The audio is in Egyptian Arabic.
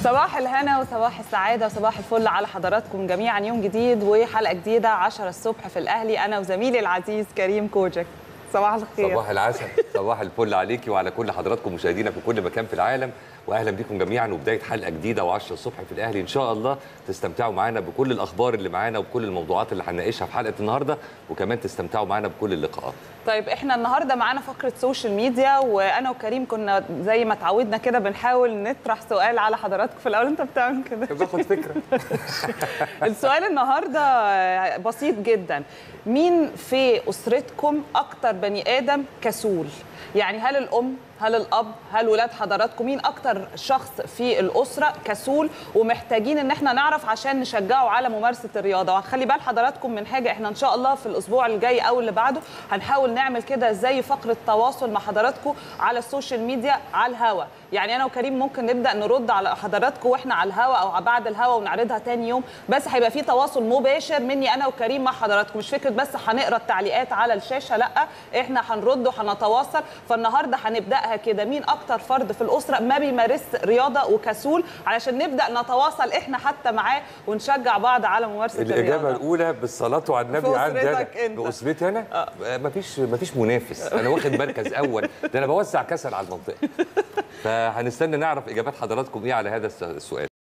صباح الهنا وصباح السعادة وصباح الفل على حضراتكم جميعا يوم جديد وحلقة جديدة 10 الصبح في الأهلي أنا وزميلي العزيز كريم كوجك صباح الخير صباح العسل صباح الفل عليكي وعلى كل حضراتكم مشاهدينا في كل مكان في العالم واهلا بكم جميعا وبدايه حلقه جديده و10 الصبح في الاهلي ان شاء الله تستمتعوا معانا بكل الاخبار اللي معانا وبكل الموضوعات اللي هنناقشها في حلقه النهارده وكمان تستمتعوا معانا بكل اللقاءات طيب احنا النهارده معانا فقره سوشيال ميديا وانا وكريم كنا زي ما اتعودنا كده بنحاول نطرح سؤال على حضراتكم في الاول انت بتعمل كده باخد فكره السؤال النهارده بسيط جدا مين في اسرتكم اكتر بني ادم كسول يعني هل الام هل الاب هل ولاد حضراتكم مين اكتر شخص في الاسره كسول ومحتاجين ان احنا نعرف عشان نشجعه على ممارسه الرياضه وخلي بال حضراتكم من حاجه احنا ان شاء الله في الاسبوع الجاي او اللي بعده هنحاول نعمل كده زي فقره تواصل مع حضراتكم على السوشيال ميديا على الهوا يعني انا وكريم ممكن نبدا نرد على حضراتكم واحنا على الهوا او بعد الهوا ونعرضها تاني يوم بس هيبقى في تواصل مباشر مني انا وكريم مع حضراتكم مش فكره بس هنقرا التعليقات على الشاشه لا احنا هنرد وهنتواصل فالنهارده هنبداها كده مين اكتر فرد في الاسره ما بيمارس رياضه وكسول علشان نبدا نتواصل احنا حتى معاه ونشجع بعض على ممارسه الاجابه الرياضه الاولى بالصلاه على النبي في عندي انا أسرتك أنت. باسرتي انا مفيش مفيش منافس انا واخد مركز اول ده انا بوزع كسل على المنطقه فهنستنى نعرف اجابات حضراتكم ايه على هذا السؤال